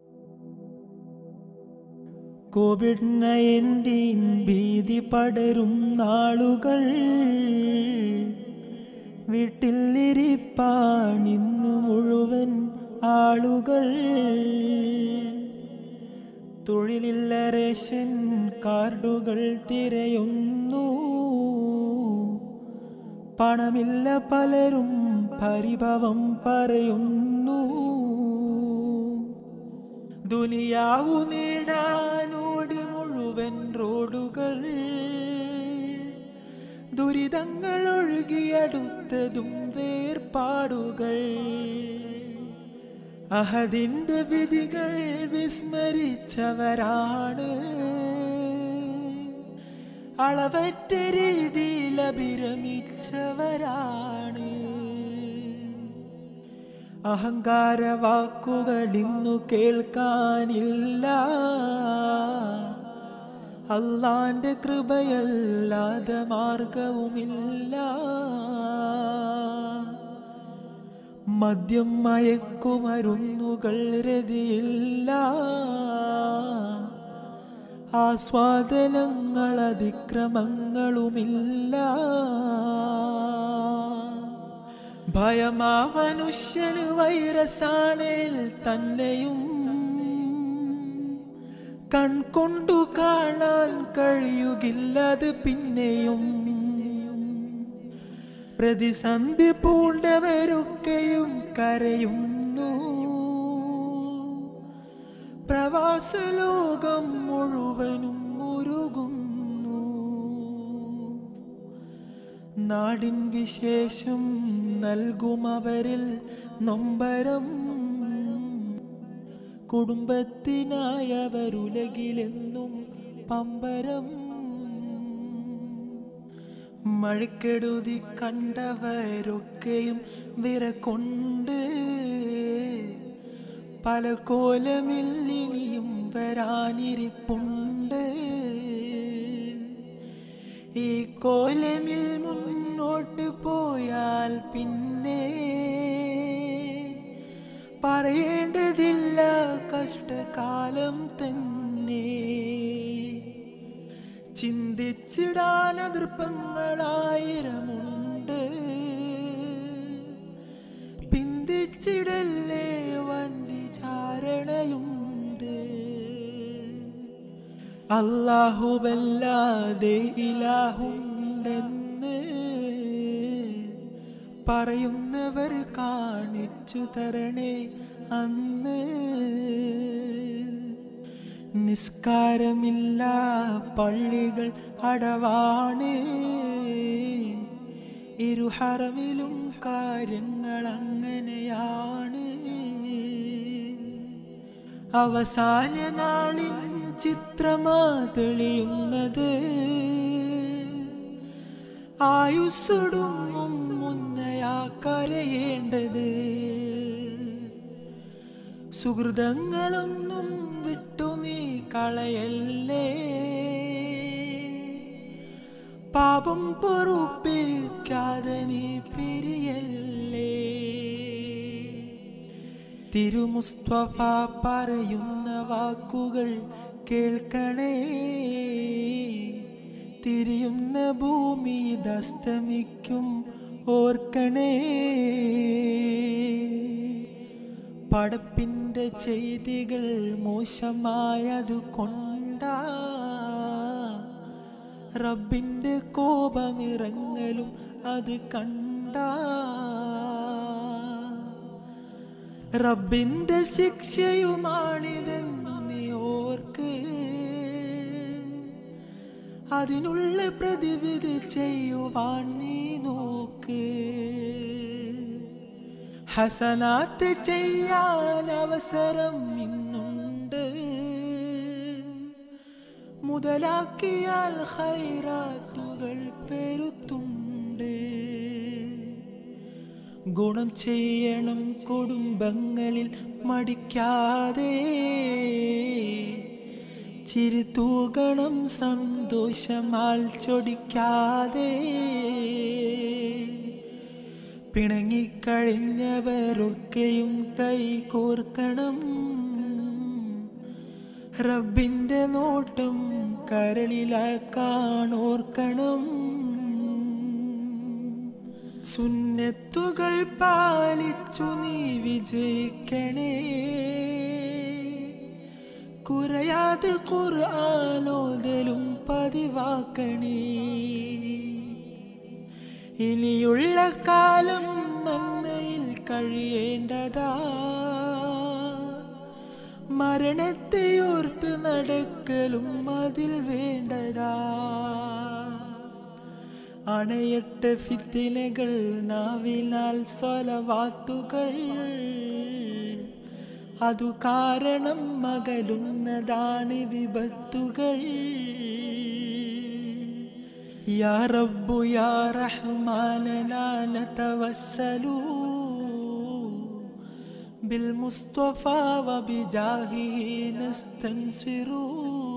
Covid nineteen ഭീതി പടരും നാളുകൾ വീട്ടിലിരിപ്പാണിന്നു മുഴുവൻ ആളുകൾ തൊഴിലില്ല റേഷൻ കാർഡുകൾ തിരയുന്നു പണമില്ല പലരും പരിഭവം പറയുന്നു ദുനിയാവു നേടാനോടി മുഴുവൻ റോഡുകൾ ദുരിതങ്ങൾ ഒഴുകിയടുത്തതും വേർപാടുകൾ അഹദിന്റെ വിധികൾ വിസ്മരിച്ചവരാണ് അളവറ്റ രീതിയിൽ അഭിരമിച്ചവരാണ് അഹങ്കാര വാക്കുകൾ ഇന്നു കേൾക്കാനില്ല അള്ളാന്റെ കൃപയല്ലാതെ മാർഗവുമില്ല മദ്യം മയക്കുമരുന്നുകൾ രതിയില്ല ആസ്വാദനങ്ങൾ അതിക്രമങ്ങളുമില്ല ഭയമാ മനുഷ്യന് വൈറസാണേൽ തന്നെയും കൺകൊണ്ടു കാണാൻ കഴിയുകില്ലത് പിന്നെയും പ്രതിസന്ധി പൂണ്ടവരൊക്കെയും കരയുന്നു പ്രവാസലോകം മുഴുവനും മുരുകുന്നു നാടിൻ വിശേഷം നൽകും അവരിൽ നൊമ്പരം കുടുംബത്തിനായവരുലകിലെന്നും പമ്പരം മഴക്കെടുതി കണ്ടവരൊക്കെയും വിറകൊണ്ട് പല കോലമിൽ ഇനിയും വരാനിരിപ്പുണ്ട് ഈ കോലമിൽ മുന്നോട്ട് പോയാൽ പിന്നെ പറയേണ്ടതില്ല കഷ്ടകാലം തന്നെ ചിന്തിച്ചിടാൻ എതിർപ്പങ്ങളായിരമുണ്ട് പിന്തിച്ചിടല്ലേ വൻ വിചാരണയുണ്ട് അല്ലാഹുവല്ലാതെ ഇലാഹുണ്ടെന്ന് പറയുന്നവർ കാണിച്ചു തരണേ അന്ന് നിസ്കാരമില്ല പള്ളികൾ അടവാണ് ഇരുഹറമിലും കാര്യങ്ങൾ അങ്ങനെയാണ് അവസാന നാളിൻ ചിത്രമാ തെളിയുന്നത് ആയുസ്സൊടുങ്ങും മുന്നയാ കരയേണ്ടത് സുഹൃതങ്ങളൊന്നും വിട്ടു നീ കളയല്ലേ പാപം പൊറുപ്പിക്കാതെ നീ പിരിയല്ലേ തിരുമുസ്തഫ പറയുന്ന വാക്കുകൾ കേൾക്കണേ തിരിയുന്ന ഭൂമി ദസ്തമിക്കും ഓർക്കണേ പടപ്പിൻ്റെ ചെയ്തികൾ മോശമായതു കൊണ്ടാ റബ്ബിൻ്റെ കോപമിറങ്ങലും അത് കണ്ട റബ്ബിൻ്റെ ശിക്ഷയുമാണിതെന്നു നീ ഓർക്ക് അതിനുള്ള പ്രതിവിധി ചെയ്യുവാൻ നീ നോക്ക് ഹസനാത്ത് ചെയ്യാൻ അവസരം ഇന്നുണ്ട് മുതലാക്കിയാൽ ഹൈറാത്തുകൾ പെരുത്തുണ്ട് ഗുണം ചെയ്യണം കുടുംബങ്ങളിൽ മടിക്കാതെ ചിരി തൂകണം സന്തോഷമാൽ ചൊടിക്കാതെ പിണങ്ങിക്കഴിഞ്ഞവരൊക്കെയും കൈ കോർക്കണം റബ്ബിന്റെ നോട്ടം കരളിലാക്കാണോർക്കണം സുന്നത്തുകൾ പാലിച്ചു നീ വിജയിക്കണേ കുറയാതെ ഖുർആാനോദലും പതിവാക്കണേ ഇനിയുള്ള കാലം നന്മയിൽ കഴിയേണ്ടതാ മരണത്തെ ഓർത്ത് നടക്കലും അതിൽ വേണ്ടതാ അണയട്ട ഫിത്തിനകൾ നാവിനാൽ സ്വലവാത്തുകൾ അതു കാരണം മകലുന്നതാണ് വിപത്തുകൾ യാ റബ്ബു യാ റഹ്മാനനാ നതവസ്സലു بالمصطفى وبجاهه نستنصروا